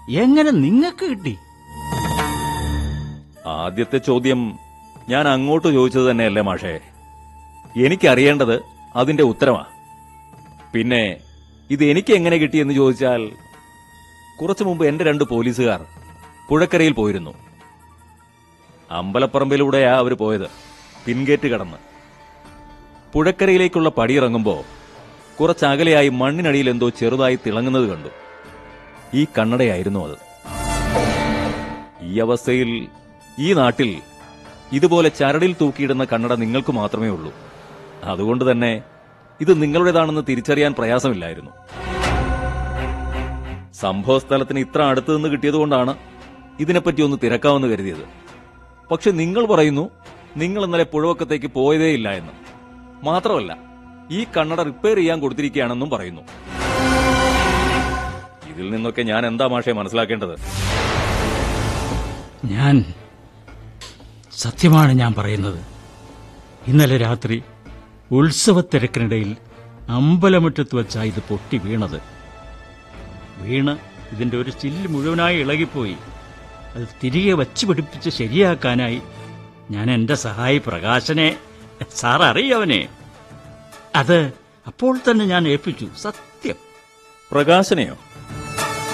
എങ്ങനെ നിങ്ങൾക്ക് കിട്ടി ആദ്യത്തെ ചോദ്യം ഞാൻ അങ്ങോട്ട് ചോദിച്ചത് തന്നെയല്ലേ മാഷേ എനിക്കറിയേണ്ടത് അതിന്റെ ഉത്തരമാ പിന്നെ ഇത് എനിക്ക് എങ്ങനെ കിട്ടിയെന്ന് ചോദിച്ചാൽ കുറച്ചു മുമ്പ് എന്റെ രണ്ട് പോലീസുകാർ പുഴക്കരയിൽ പോയിരുന്നു അമ്പലപ്പറമ്പിലൂടെയാ അവർ പോയത് പിൻഗേറ്റ് കടന്ന് പുഴക്കരയിലേക്കുള്ള പടിയിറങ്ങുമ്പോ കുറച്ചകലെയായി മണ്ണിനടിയിൽ എന്തോ ചെറുതായി തിളങ്ങുന്നത് കണ്ടു ഈ കണ്ണടയായിരുന്നു അത് ഈ അവസ്ഥയിൽ ഈ നാട്ടിൽ ഇതുപോലെ ചരടിൽ തൂക്കിയിടുന്ന കണ്ണട നിങ്ങൾക്ക് മാത്രമേ ഉള്ളൂ അതുകൊണ്ട് തന്നെ ഇത് നിങ്ങളുടേതാണെന്ന് തിരിച്ചറിയാൻ പ്രയാസമില്ലായിരുന്നു സംഭവ സ്ഥലത്തിന് ഇത്ര അടുത്ത് നിന്ന് കിട്ടിയതുകൊണ്ടാണ് ഇതിനെപ്പറ്റി ഒന്ന് തിരക്കാമെന്ന് കരുതിയത് പക്ഷെ നിങ്ങൾ പറയുന്നു നിങ്ങൾ ഇന്നലെ പുഴവക്കത്തേക്ക് പോയതേയില്ല എന്ന് മാത്രമല്ല ഈ കണ്ണട റിപ്പയർ ചെയ്യാൻ കൊടുത്തിരിക്കുകയാണെന്നും പറയുന്നു ഇതിൽ നിന്നൊക്കെ ഞാൻ എന്താ മാഷെ മനസ്സിലാക്കേണ്ടത് ഞാൻ സത്യമാണ് ഞാൻ പറയുന്നത് ഇന്നലെ രാത്രി ഉത്സവത്തിരക്കിനിടയിൽ അമ്പലമുറ്റത്ത് വെച്ചാ ഇത് പൊട്ടി വീണത് വീണ് ഇതിന്റെ ഒരു ചില്ല് മുഴുവനായി ഇളകിപ്പോയി അത് തിരികെ വച്ച് പിടിപ്പിച്ച് ശരിയാക്കാനായി ഞാൻ എന്റെ സഹായി പ്രകാശനെ സാർ അറിയവനെ അത് അപ്പോൾ തന്നെ ഞാൻ ഏൽപ്പിച്ചു സത്യം പ്രകാശനെയോ